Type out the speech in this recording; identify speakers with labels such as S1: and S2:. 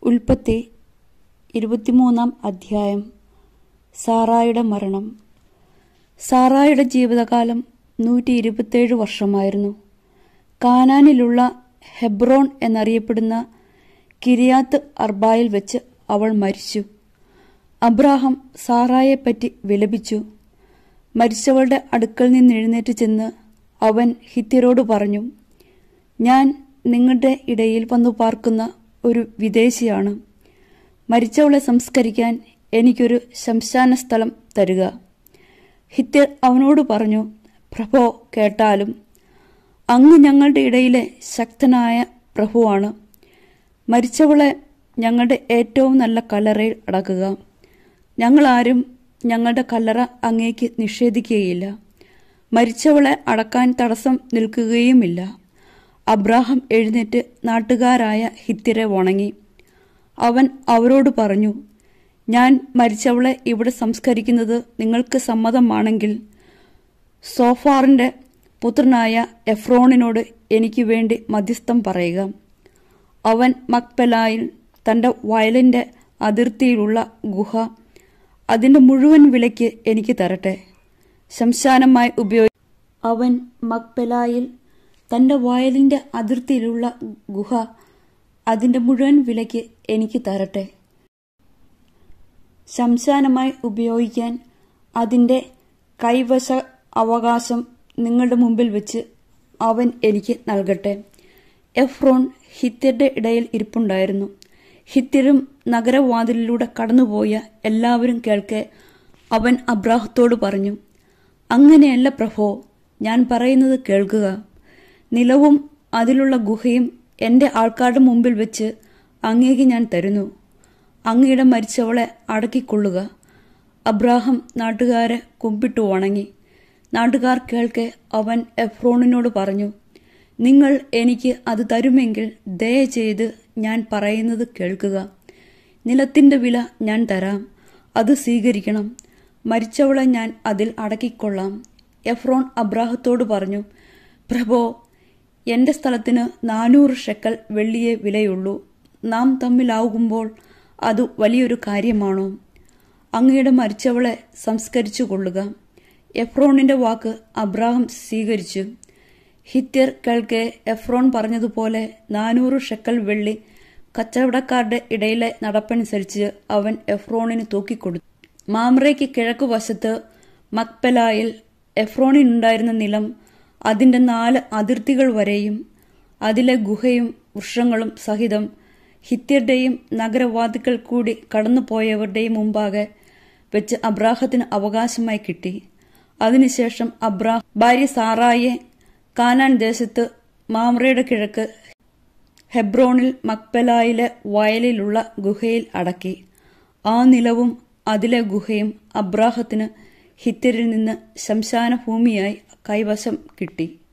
S1: ഉൽപ്പത്തി ഇരുപത്തിമൂന്നാം അധ്യായം സാറായുടെ മരണം സാറായുടെ ജീവിതകാലം നൂറ്റി ഇരുപത്തേഴ് വർഷമായിരുന്നു കാനാനിലുള്ള ഹെബ്രോൺ എന്നറിയപ്പെടുന്ന കിരിയാത്ത് അർബായിൽ വെച്ച് അവൾ മരിച്ചു അബ്രാഹം സാറായെപ്പറ്റി വിലപിച്ചു മരിച്ചവളുടെ അടുക്കൽ നിന്ന് എഴുന്നേറ്റ് ചെന്ന് അവൻ ഹിത്യരോട് പറഞ്ഞു ഞാൻ നിങ്ങളുടെ ഇടയിൽ വന്നു പാർക്കുന്ന ഒരു വിദേശിയാണ് മരിച്ചവളെ സംസ്കരിക്കാൻ എനിക്കൊരു ശംശാന സ്ഥലം തരുക ഹിത്യർ അവനോട് പറഞ്ഞു പ്രഭോ കേട്ടാലും അങ്ങ് ഞങ്ങളുടെ ഇടയിലെ ശക്തനായ പ്രഭുവാണ് മരിച്ചവളെ ഞങ്ങളുടെ ഏറ്റവും നല്ല കല്ലറയിൽ അടക്കുക ഞങ്ങളാരും ഞങ്ങളുടെ കല്ലറ അങ്ങേക്ക് നിഷേധിക്കുകയില്ല മരിച്ചവളെ അടക്കാൻ തടസ്സം നിൽക്കുകയുമില്ല അബ്രാഹം എഴുന്നേറ്റ് നാട്ടുകാരായ ഹിത്യരെ വണങ്ങി അവൻ അവരോട് പറഞ്ഞു ഞാൻ മരിച്ചവളെ ഇവിടെ സംസ്കരിക്കുന്നത് നിങ്ങൾക്ക് സമ്മതമാണെങ്കിൽ സോഫാറിന്റെ പുത്രനായ എഫ്രോണിനോട് എനിക്ക് വേണ്ടി മധ്യസ്ഥം പറയുക അവൻ മക്പെലായിൽ തന്റെ വയലിന്റെ അതിർത്തിയിലുള്ള ഗുഹ അതിന്റെ മുഴുവൻ വിലയ്ക്ക് എനിക്ക് തരട്ടെ ശംശാനമായി ഉപയോഗി അവൻ മക്പെലായിൽ തന്റെ വയലിന്റെ അതിർത്തിയിലുള്ള ഗുഹ അതിന്റെ മുഴുവൻ വിലയ്ക്ക് എനിക്ക് തരട്ടെ ശംശാനമായി ഉപയോഗിക്കാൻ അതിന്റെ കൈവശ അവകാശം നിങ്ങളുടെ മുമ്പിൽ വെച്ച് അവൻ എനിക്ക് നൽകട്ടെ എഫ്രോൺ ഹിത്യരുടെ ഇടയിൽ ഇരിപ്പുണ്ടായിരുന്നു ഹിത്യരും നഗരവാതിലിലൂടെ കടന്നുപോയ എല്ലാവരും കേൾക്കെ അവൻ അബ്രാഹത്തോട് പറഞ്ഞു അങ്ങനെയല്ല പ്രഭോ ഞാൻ പറയുന്നത് കേൾക്കുക നിലവും അതിലുള്ള ഗുഹയും എന്റെ ആൾക്കാരുടെ മുമ്പിൽ വെച്ച് അങ്ങേക്ക് ഞാൻ തരുന്നു അങ്ങയുടെ മരിച്ചവളെ അടക്കിക്കൊള്ളുക അബ്രാഹം നാട്ടുകാരെ കുമ്പിട്ടു വണങ്ങി നാട്ടുകാർ കേൾക്കെ അവൻ എഫ്രോണിനോട് പറഞ്ഞു നിങ്ങൾ എനിക്ക് അത് തരുമെങ്കിൽ ദയചെയ്ത് ഞാൻ പറയുന്നത് കേൾക്കുക നിലത്തിന്റെ വില ഞാൻ തരാം അത് സ്വീകരിക്കണം മരിച്ചവളെ ഞാൻ അതിൽ അടക്കിക്കൊള്ളാം എഫ്രോൺ അബ്രാഹത്തോട് പറഞ്ഞു പ്രഭോ എന്റെ സ്ഥലത്തിന് നാനൂറ് ഷെക്കൽ വെള്ളിയെ വിലയുള്ളൂ നാം തമ്മിലാകുമ്പോൾ അത് വലിയൊരു കാര്യമാണോ അങ്ങയുടെ മരിച്ചവളെ സംസ്കരിച്ചു കൊള്ളുക എഫ്രോണിന്റെ വാക്ക് അബ്രാഹം സ്വീകരിച്ചു ഹിത്യർ കേൾക്കെ എഫ്രോൺ പറഞ്ഞതുപോലെ നാനൂറ് ഷെക്കൽ വെള്ളി കച്ചവടക്കാരുടെ ഇടയിലെ നടപ്പനുസരിച്ച് അവൻ എഫ്രോണിന് തൂക്കിക്കൊടുത്തു മാമ്രയ്ക്ക് കിഴക്കു വശത്ത് മക്പെലായിൽ എഫ്രോണിനുണ്ടായിരുന്ന നിലം അതിന്റെ നാല് അതിർത്തികൾ വരെയും അതിലെ ഗുഹയും വൃക്ഷങ്ങളും സഹിതം ഹിത്യരുടെയും നഗരവാദികൾ കൂടി കടന്നുപോയവരുടെയും മുമ്പാകെ വെച്ച് അബ്രാഹത്തിന് അവകാശമായി കിട്ടി അതിനുശേഷം അബ്രാഹ് ഭാര്യ സാറായെ കാനാൻ ദേശത്ത് മാമ്രയുടെ കിഴക്ക് ഹെബ്രോണിൽ മക്പെലായിലെ വയലിലുള്ള ഗുഹയിൽ അടക്കി ആ നിലവും അതിലെ ഗുഹയും അബ്രാഹത്തിന് ഹിത്യരിൽ നിന്ന് ശംശാന ഭൂമിയായി കൈവശം കിട്ടി